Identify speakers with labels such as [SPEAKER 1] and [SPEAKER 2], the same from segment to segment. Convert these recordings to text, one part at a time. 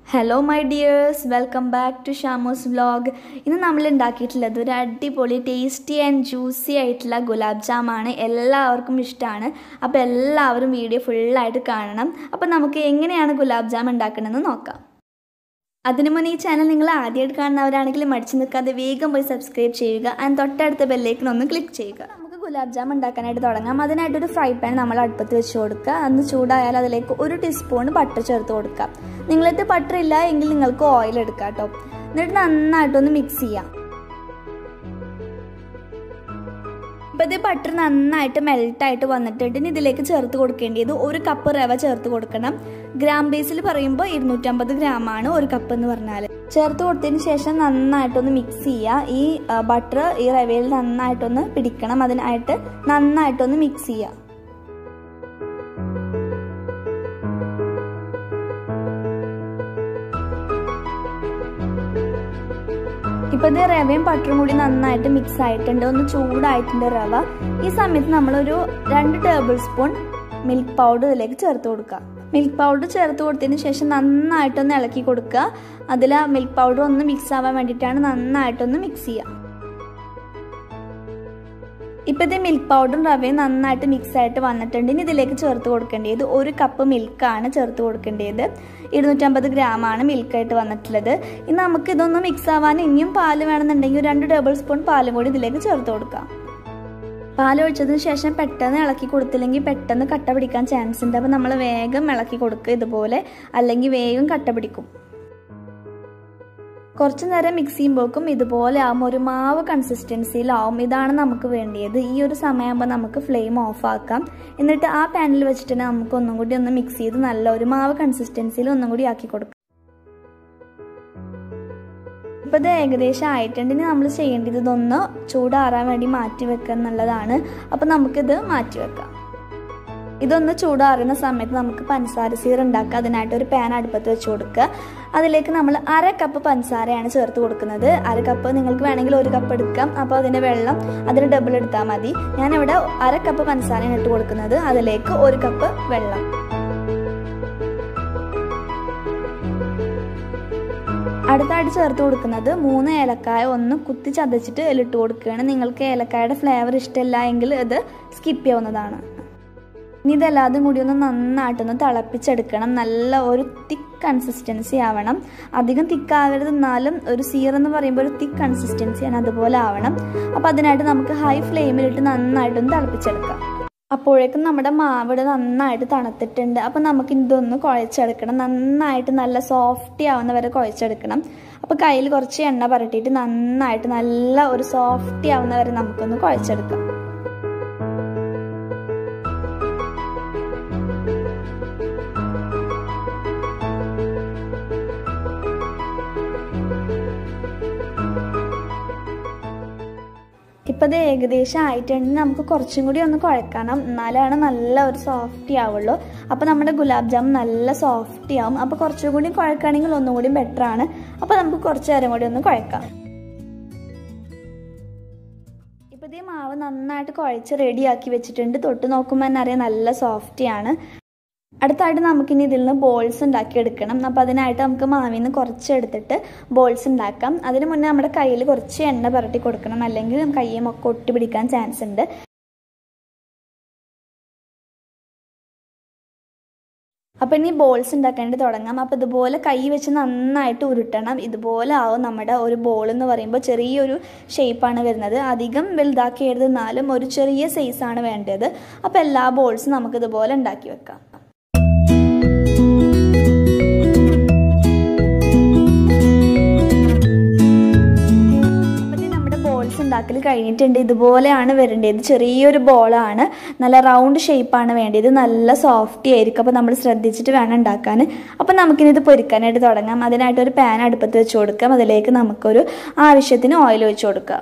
[SPEAKER 1] hello my dears welcome back to ഷാമോസ് vlog ഇന്ന് നമ്മൾ ഉണ്ടാക്കിയിട്ടുള്ളത് ഒരു അടിപൊളി ടേസ്റ്റി ആൻഡ് ജ്യൂസി ആയിട്ടുള്ള ഗുലാബ് ജാമാണ് എല്ലാവർക്കും ഇഷ്ടമാണ് അപ്പോൾ എല്ലാവരും വീഡിയോ ഫുള്ളായിട്ട് കാണണം അപ്പോൾ നമുക്ക് എങ്ങനെയാണ് ഗുലാബ് ജാം ഉണ്ടാക്കണമെന്ന് നോക്കാം അതിനു മുന്നേ ഈ ചാനൽ നിങ്ങൾ ആദ്യമായിട്ട് കാണുന്നവരാണെങ്കിൽ മടിച്ചു നിൽക്കാതെ വേഗം പോയി സബ്സ്ക്രൈബ് ചെയ്യുക ആൻഡ് തൊട്ടടുത്ത ബെല്ലേക്കിന് ഒന്ന് ക്ലിക്ക് ചെയ്യുക നമുക്ക് ഗുലാബ് ജാം ഉണ്ടാക്കാനായിട്ട് തുടങ്ങാം അതിനായിട്ടൊരു ഫ്രൈ പാൻ നമ്മൾ അടുപ്പത്ത് വെച്ച് കൊടുക്കുക അന്ന് ചൂടായാൽ അതിലേക്ക് ഒരു ടീസ്പൂൺ ബട്ടർ ചേർത്ത് കൊടുക്കുക നിങ്ങളടുത്ത് ബട്ടർ ഇല്ല എങ്കിൽ നിങ്ങൾക്ക് ഓയിൽ എടുക്കാം കേട്ടോ എന്നിട്ട് നന്നായിട്ടൊന്ന് മിക്സ് ചെയ്യാം ഇപ്പം ഇത് ബട്ടർ നന്നായിട്ട് മെൽട്ടായിട്ട് വന്നിട്ടുണ്ട് ഇനി ഇതിലേക്ക് ചേർത്ത് കൊടുക്കേണ്ടത് ഒരു കപ്പ് റവ ചേർത്ത് കൊടുക്കണം ഗ്രാം ബേസിൽ പറയുമ്പോൾ ഇരുന്നൂറ്റമ്പത് ഗ്രാമാണ് ഒരു കപ്പ് എന്ന് പറഞ്ഞാൽ ചേർത്ത് കൊടുത്തതിന് ശേഷം നന്നായിട്ടൊന്ന് മിക്സ് ചെയ്യുക ഈ ബട്ടർ ഈ റവയിൽ നന്നായിട്ടൊന്ന് പിടിക്കണം അതിനായിട്ട് നന്നായിട്ടൊന്ന് മിക്സ് ചെയ്യുക ഇപ്പൊ ഇത് റവയും ബട്ടറും കൂടി നന്നായിട്ട് മിക്സ് ആയിട്ടുണ്ട് ഒന്ന് ചൂടായിട്ടുണ്ട് റവ ഈ സമയത്ത് നമ്മളൊരു രണ്ട് ടേബിൾ സ്പൂൺ മിൽക്ക് പൗഡർ ഇതിലേക്ക് ചേർത്ത് കൊടുക്കുക മിൽക്ക് പൗഡർ ചേർത്ത് കൊടുത്തതിന് ശേഷം നന്നായിട്ടൊന്ന് ഇളക്കി കൊടുക്കുക അതിൽ ആ മിൽക്ക് പൗഡർ ഒന്ന് മിക്സ് ആവാൻ വേണ്ടിയിട്ടാണ് നന്നായിട്ടൊന്ന് മിക്സ് ചെയ്യുക ഇപ്പോഴത്തെ മിൽക്ക് പൗഡറും റവയും നന്നായിട്ട് മിക്സ് ആയിട്ട് വന്നിട്ടുണ്ട് ഇനി ഇതിലേക്ക് ചേർത്ത് കൊടുക്കേണ്ടത് ഒരു കപ്പ് മിൽക്കാണ് ചേർത്ത് കൊടുക്കേണ്ടത് ഇരുന്നൂറ്റമ്പത് ഗ്രാമാണ് മിൽക്കായിട്ട് വന്നിട്ടുള്ളത് ഇനി നമുക്ക് ഇതൊന്ന് മിക്സ് ആവാൻ ഇനിയും പാല് വേണമെന്നുണ്ടെങ്കിൽ രണ്ട് ടേബിൾ സ്പൂൺ പാലും കൂടി ഇതിലേക്ക് ചേർത്ത് കൊടുക്കാം പാൽ ഒഴിച്ചതിന് ശേഷം പെട്ടെന്ന് ഇളക്കി കൊടുത്തില്ലെങ്കിൽ പെട്ടെന്ന് കട്ട പിടിക്കാൻ ചാൻസ് ഉണ്ട് അപ്പോൾ നമ്മൾ വേഗം ഇളക്കി കൊടുക്കുക ഇതുപോലെ അല്ലെങ്കിൽ വേഗം കട്ട പിടിക്കും കുറച്ച് നേരം മിക്സ് ചെയ്യുമ്പോഴേക്കും ഇതുപോലെ ആവും ഒരു മാവ് കൺസിസ്റ്റൻസിയിലാവും ഇതാണ് നമുക്ക് വേണ്ടിയത് ഈ ഒരു സമയമാകുമ്പോൾ നമുക്ക് ഫ്ലെയിം ഓഫ് ആക്കാം എന്നിട്ട് ആ പാനിൽ വെച്ചിട്ട് തന്നെ നമുക്ക് ഒന്നും കൂടി ഒന്ന് മിക്സ് ചെയ്ത് നല്ല ഒരു മാവ് കൺസിസ്റ്റൻസിയിൽ ഒന്നും കൂടി ആക്കി കൊടുക്കാം ഇപ്പോൾ ഇത് ഏകദേശം ആയിട്ടുണ്ട് ഇനി നമ്മൾ ചെയ്യേണ്ടത് ഇതൊന്ന് ചൂടാറാൻ വേണ്ടി മാറ്റി വെക്കുക എന്നുള്ളതാണ് അപ്പോൾ നമുക്കിത് മാറ്റി വെക്കാം ഇതൊന്ന് ചൂടാറുന്ന സമയത്ത് നമുക്ക് പഞ്ചസാര സീർ ഉണ്ടാക്കുക അതിനായിട്ട് ഒരു പാൻ അടുപ്പത്ത് വെച്ച് കൊടുക്കുക അതിലേക്ക് നമ്മൾ അര കപ്പ് പഞ്ചസാരയാണ് ചേർത്ത് കൊടുക്കുന്നത് അര കപ്പ് നിങ്ങൾക്ക് വേണമെങ്കിൽ ഒരു കപ്പ് എടുക്കാം അപ്പോൾ അതിൻ്റെ വെള്ളം അതിന് ഡബിൾ എടുത്താൽ മതി ഞാനിവിടെ അര കപ്പ് പഞ്ചസാരയാണ് ഇട്ട് കൊടുക്കുന്നത് അതിലേക്ക് ഒരു കപ്പ് വെള്ളം അടുത്തായിട്ട് ചേർത്ത് കൊടുക്കുന്നത് മൂന്ന് ഏലക്കായ ഒന്ന് കുത്തി ചതച്ചിട്ട് ഇതിലിട്ട് കൊടുക്കുകയാണ് നിങ്ങൾക്ക് ഏലക്കായുടെ ഫ്ലേവർ ഇഷ്ടമില്ല എങ്കിൽ ഇത് സ്കിപ്പ് ചെയ്യാവുന്നതാണ് ഇനി ഇതെല്ലാതും കൂടി ഒന്ന് നന്നായിട്ടൊന്ന് തിളപ്പിച്ചെടുക്കണം നല്ല ഒരു തിക്ക് കൺസിസ്റ്റൻസി ആവണം അധികം തിക്കാവരുത് എന്നാലും ഒരു സീർ എന്ന് പറയുമ്പോൾ ഒരു തിക്ക് കൺസിസ്റ്റൻസിയാണ് അതുപോലെ ആവണം അപ്പോൾ അതിനായിട്ട് നമുക്ക് ഹൈ ഫ്ലെയിമിലിട്ട് നന്നായിട്ടൊന്ന് തിളപ്പിച്ചെടുക്കാം അപ്പോഴേക്കും നമ്മുടെ മാവിടെ നന്നായിട്ട് തണുത്തിട്ടുണ്ട് അപ്പോൾ നമുക്ക് ഇതൊന്ന് കുഴച്ചെടുക്കണം നന്നായിട്ട് നല്ല സോഫ്റ്റി ആവുന്ന വരെ കുഴച്ചെടുക്കണം അപ്പോൾ കയ്യിൽ കുറച്ച് എണ്ണ പരട്ടിയിട്ട് നന്നായിട്ട് നല്ല ഒരു സോഫ്റ്റി ആവുന്ന വരെ നമുക്കൊന്ന് കുഴച്ചെടുക്കാം ഇപ്പം ഇത് ഏകദേശം ആയിട്ടുണ്ടെങ്കിൽ നമുക്ക് കുറച്ചും കൂടി ഒന്ന് കുഴക്കണം എന്നാലാണ് നല്ല ഒരു സോഫ്റ്റി ആവുള്ളൂ അപ്പോൾ നമ്മുടെ ഗുലാബ് ജാം നല്ല സോഫ്റ്റി ആവും അപ്പോൾ കുറച്ചും കൂടി കുഴക്കുകയാണെങ്കിൽ ഒന്നും കൂടി ബെറ്റർ ആണ് അപ്പോൾ നമുക്ക് കുറച്ച് നേരം കൂടി ഒന്ന് കുഴക്കാം ഇപ്പോൾ ഇതേ മാവ് നന്നായിട്ട് കുഴച്ച് റെഡിയാക്കി വെച്ചിട്ടുണ്ട് തൊട്ട് നോക്കുമ്പോൾ തന്നെ അറിയാം നല്ല സോഫ്റ്റിയാണ് അടുത്തായിട്ട് നമുക്കിനി ഇതിൽ നിന്ന് ബോൾസ് ഉണ്ടാക്കിയെടുക്കണം അപ്പോൾ അതിനായിട്ട് നമുക്ക് മാവിൽ നിന്ന് കുറച്ച് എടുത്തിട്ട് ബോൾസ് ഉണ്ടാക്കാം അതിന് മുന്നേ നമ്മുടെ കയ്യിൽ കുറച്ച് എണ്ണ പുരട്ടി കൊടുക്കണം അല്ലെങ്കിൽ കയ്യുമൊക്കെ ഒട്ടി പിടിക്കാൻ ചാൻസ് ഉണ്ട് അപ്പം ഇനി ബോൾസ് ഉണ്ടാക്കാനായിട്ട് തുടങ്ങാം അപ്പോൾ ഇതുപോലെ കൈ വെച്ച് നന്നായിട്ട് ഉരുട്ടണം ഇതുപോലെ ആവും നമ്മുടെ ഒരു ബോൾ എന്ന് പറയുമ്പോൾ ചെറിയൊരു ഷേപ്പാണ് വരുന്നത് അധികം വലുതാക്കി എഴുതുന്നാലും ഒരു ചെറിയ സൈസാണ് വേണ്ടത് അപ്പോൾ എല്ലാ ബോൾസും നമുക്ക് ഇതുപോലെ ഉണ്ടാക്കി വെക്കാം ബോൾസ് ഉണ്ടാക്കൽ കഴിഞ്ഞിട്ടുണ്ട് ഇതുപോലെയാണ് വരേണ്ടത് ചെറിയൊരു ബോളാണ് നല്ല റൗണ്ട് ഷേപ്പാണ് വേണ്ടത് നല്ല സോഫ്റ്റി ആയിരിക്കും അപ്പോൾ നമ്മൾ ശ്രദ്ധിച്ചിട്ട് വേണം ഉണ്ടാക്കാൻ അപ്പോൾ നമുക്കിനി ഇത് പൊരിക്കാനായിട്ട് തുടങ്ങാം അതിനായിട്ട് ഒരു പാൻ അടുപ്പത്ത് വെച്ച് കൊടുക്കാം അതിലേക്ക് നമുക്കൊരു ആവശ്യത്തിന് ഓയിൽ ഒഴിച്ച് കൊടുക്കാം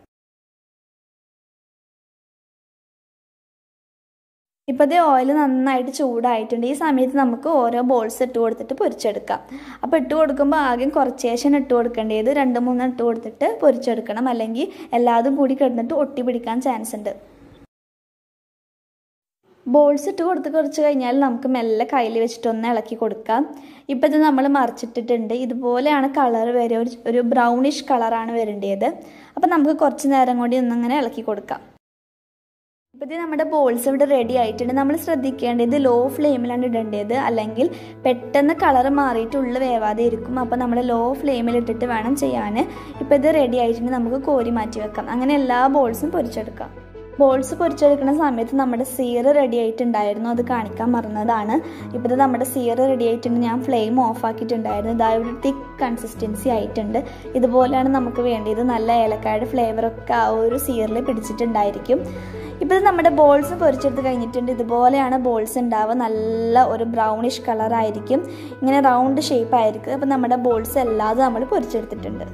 [SPEAKER 1] ഇപ്പോൾ ഇത് ഓയിൽ നന്നായിട്ട് ചൂടായിട്ടുണ്ട് ഈ സമയത്ത് നമുക്ക് ഓരോ ബോൾസ് ഇട്ട് കൊടുത്തിട്ട് പൊരിച്ചെടുക്കാം അപ്പോൾ ഇട്ട് കൊടുക്കുമ്പോൾ ആദ്യം കുറച്ച് ശേഷം ഇട്ട് കൊടുക്കേണ്ടത് രണ്ട് മൂന്ന് ഇട്ട് കൊടുത്തിട്ട് പൊരിച്ചെടുക്കണം അല്ലെങ്കിൽ എല്ലാതും കൂടി കിടന്നിട്ട് ഒട്ടി പിടിക്കാൻ ചാൻസ് ഉണ്ട് ബോൾസ് ഇട്ട് കൊടുത്ത് കുറച്ച് കഴിഞ്ഞാൽ നമുക്ക് മെല്ലെ കയ്യിൽ വെച്ചിട്ട് ഒന്ന് ഇളക്കി കൊടുക്കാം ഇപ്പം ഇത് നമ്മൾ മറിച്ചിട്ടിട്ടുണ്ട് ഇതുപോലെയാണ് കളർ വരെ ഒരു ഒരു ബ്രൗണിഷ് കളറാണ് വരേണ്ടത് അപ്പം നമുക്ക് കുറച്ച് നേരം കൂടി ഒന്നങ്ങനെ ഇളക്കി കൊടുക്കാം ഇപ്പം ഇത് നമ്മുടെ ബോൾസ് ഇവിടെ റെഡി ആയിട്ടുണ്ട് നമ്മൾ ശ്രദ്ധിക്കേണ്ടത് ലോ ഫ്ലെയിമിലാണ് ഇടേണ്ടത് അല്ലെങ്കിൽ പെട്ടെന്ന് കളർ മാറിയിട്ട് ഉള്ളിൽ വേവാതെ ഇരിക്കും അപ്പോൾ നമ്മൾ ലോ ഫ്ലെയിമിൽ ഇട്ടിട്ട് വേണം ചെയ്യാൻ ഇപ്പോൾ ഇത് റെഡി ആയിട്ടുണ്ട് നമുക്ക് കോരി മാറ്റി വെക്കാം അങ്ങനെ എല്ലാ ബോൾസും പൊരിച്ചെടുക്കാം ബോൾസ് പൊരിച്ചെടുക്കുന്ന സമയത്ത് നമ്മുടെ സീറ് റെഡി ആയിട്ടുണ്ടായിരുന്നു അത് കാണിക്കാൻ മറന്നതാണ് ഇപ്പോൾ ഇത് നമ്മുടെ സീറ് റെഡി ആയിട്ടുണ്ട് ഞാൻ ഫ്ലെയിം ഓഫ് ആക്കിയിട്ടുണ്ടായിരുന്നു ഇതാ ഒരു തിക്ക് കൺസിസ്റ്റൻസി ആയിട്ടുണ്ട് ഇതുപോലെയാണ് നമുക്ക് വേണ്ടിയത് നല്ല ഏലക്കായുടെ ഫ്ലേവറൊക്കെ ആ ഒരു സീറിൽ പിടിച്ചിട്ടുണ്ടായിരിക്കും ഇപ്പോൾ ഇത് നമ്മുടെ ബോൾസ് പൊരിച്ചെടുത്ത് കഴിഞ്ഞിട്ടുണ്ട് ഇതുപോലെയാണ് ബോൾസ് ഉണ്ടാവുക നല്ല ഒരു ബ്രൗണിഷ് കളറായിരിക്കും ഇങ്ങനെ റൗണ്ട് ഷേപ്പ് ആയിരിക്കും അപ്പോൾ നമ്മുടെ ബോൾസ് എല്ലാതും നമ്മൾ പൊരിച്ചെടുത്തിട്ടുണ്ട്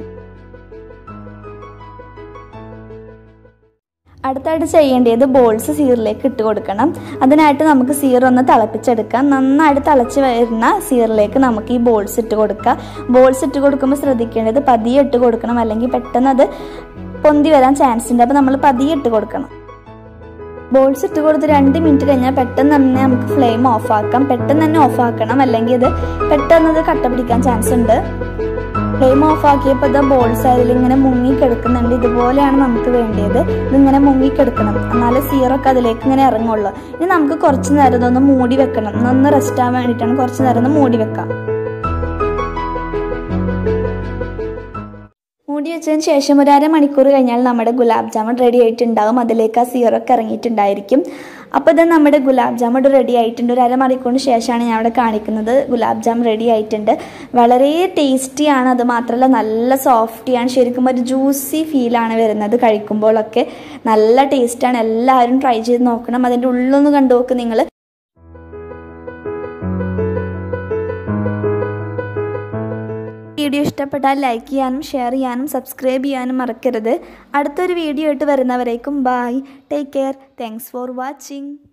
[SPEAKER 1] അടുത്തായിട്ട് ചെയ്യേണ്ടത് ബോൾസ് സീറിലേക്ക് ഇട്ട് കൊടുക്കണം അതിനായിട്ട് നമുക്ക് സീർ ഒന്ന് തിളപ്പിച്ചെടുക്കാം നന്നായിട്ട് തിളച്ച് വരുന്ന സീറിലേക്ക് നമുക്ക് ഈ ബോൾസ് ഇട്ട് കൊടുക്കാം ബോൾസ് ഇട്ട് കൊടുക്കുമ്പോൾ ശ്രദ്ധിക്കേണ്ടത് പതിയെ ഇട്ട് കൊടുക്കണം അല്ലെങ്കിൽ പെട്ടെന്ന് അത് പൊന്തി വരാൻ ചാൻസ് ഉണ്ട് അപ്പോൾ നമ്മൾ പതിയെ ഇട്ട് കൊടുക്കണം ബോൾസ് ഇട്ട് കൊടുത്ത് രണ്ട് മിനിറ്റ് കഴിഞ്ഞാൽ പെട്ടെന്ന് തന്നെ നമുക്ക് ഫ്ലെയിം ഓഫ് ആക്കാം പെട്ടെന്ന് തന്നെ ഓഫ് ആക്കണം അല്ലെങ്കിൽ ഇത് പെട്ടെന്ന് ഇത് കട്ട പിടിക്കാൻ ചാൻസ് ഉണ്ട് ഫ്ലെയിം ഓഫ് ആക്കിയപ്പോൾ ഇത് ബോൾസ് അതിൽ ഇങ്ങനെ മുങ്ങി കിടക്കുന്നുണ്ട് ഇതുപോലെയാണ് നമുക്ക് വേണ്ടത് ഇതിങ്ങനെ മുങ്ങി കിടക്കണം എന്നാലേ സീറൊക്കെ അതിലേക്ക് ഇങ്ങനെ ഇറങ്ങുള്ളൂ ഇനി നമുക്ക് കുറച്ച് നേരം ഇതൊന്ന് മൂടി വെക്കണം ഒന്ന് റെസ്റ്റ് ആവാൻ വേണ്ടിയിട്ടാണ് കുറച്ച് നേരം ഒന്ന് മൂടി വെക്കാം മൂടി വെച്ചതിന് ശേഷം ഒരു അരമണിക്കൂർ കഴിഞ്ഞാൽ നമ്മുടെ ഗുലാബ് ജാമുൻ റെഡി ആയിട്ടുണ്ടാകും അതിലേക്ക് ആ സീറൊക്കെ ഇറങ്ങിയിട്ടുണ്ടായിരിക്കും അപ്പോൾ ഇത് നമ്മുടെ ഗുലാബ് ജാമുൻ റെഡി ആയിട്ടുണ്ട് ഒരു അരമണിക്കൂറിന് ശേഷമാണ് ഞാൻ ഇവിടെ കാണിക്കുന്നത് ഗുലാബ് ജാം റെഡി ആയിട്ടുണ്ട് വളരെ ടേസ്റ്റിയാണ് അത് മാത്രമല്ല നല്ല സോഫ്റ്റിയാണ് ശരിക്കും ഒരു ജ്യൂസി ഫീലാണ് വരുന്നത് കഴിക്കുമ്പോഴൊക്കെ നല്ല ടേസ്റ്റാണ് എല്ലാവരും ട്രൈ ചെയ്ത് നോക്കണം അതിൻ്റെ ഉള്ളൊന്ന് കണ്ടു നോക്ക് നിങ്ങൾ വീഡിയോ ഇഷ്ടപ്പെട്ടാൽ ലൈക്ക് ചെയ്യാനും ഷെയർ ചെയ്യാനും സബ്സ്ക്രൈബ് ചെയ്യാനും മറക്കരുത് അടുത്തൊരു വീഡിയോ ആയിട്ട് വരുന്നവരേക്കും bye take care thanks for watching